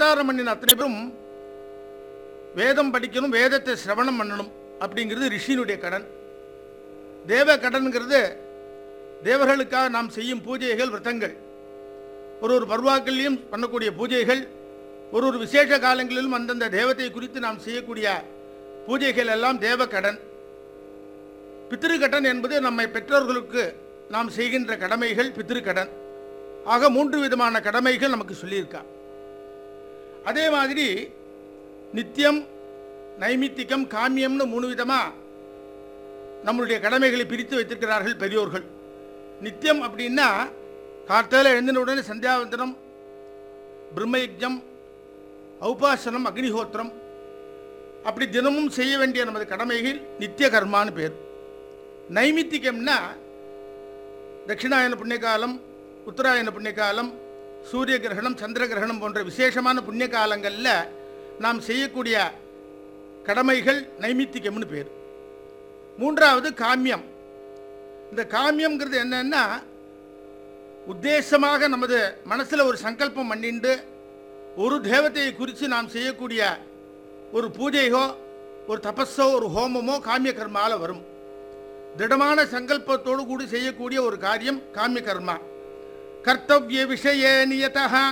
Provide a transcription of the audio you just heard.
அவதாரம் பண்ணின அத்தனை பேரும் வேதம் படிக்கணும் வேதத்தை சிரவணம் பண்ணணும் அப்படிங்கிறது ரிஷியினுடைய கடன் தேவ கடன்கிறது தேவர்களுக்காக நாம் செய்யும் பூஜைகள் விரதங்கள் ஒரு ஒரு பருவாக்கள்லையும் பண்ணக்கூடிய பூஜைகள் ஒரு ஒரு விசேஷ காலங்களிலும் அந்தந்த தேவத்தை குறித்து நாம் செய்யக்கூடிய பூஜைகள் எல்லாம் தேவ கடன் பித்திருக்கடன் என்பது நம்மை பெற்றோர்களுக்கு நாம் செய்கின்ற கடமைகள் பித்திருக்கடன் ஆக மூன்று விதமான கடமைகள் நமக்கு சொல்லியிருக்கா அதே மாதிரி நித்தியம் நைமித்திகம் காமியம்னு மூணு விதமாக நம்மளுடைய கடமைகளை பிரித்து வைத்திருக்கிறார்கள் பெரியோர்கள் நித்தியம் அப்படின்னா கார்த்தால எழுந்தின உடனே சந்தியாவந்தனம் பிரம்மயஜம் ஔபாசனம் அக்னிஹோத்திரம் அப்படி தினமும் செய்ய வேண்டிய நமது கடமைகள் நித்திய கர்மான்னு பேர் நைமித்திகம்னா தட்சிணாயன புண்ணியகாலம் உத்தராயண புண்ணியகாலம் சூரிய கிரகணம் சந்திர கிரகணம் போன்ற விசேஷமான புண்ணிய காலங்களில் நாம் செய்யக்கூடிய கடமைகள் நைமித்திகம்னு பேர் மூன்றாவது காமியம் இந்த காமியம்ங்கிறது என்னன்னா உத்தேசமாக நமது மனசில் ஒரு சங்கல்பம் பண்ணிண்டு ஒரு தேவதையை குறித்து நாம் செய்யக்கூடிய ஒரு பூஜையோ ஒரு தபஸோ ஒரு ஹோமமோ காமிய கர்மால வரும் திடமான சங்கல்பத்தோடு கூடி செய்யக்கூடிய ஒரு காரியம் காமிய கர்மா கர்த்தவிய விஷய நியதா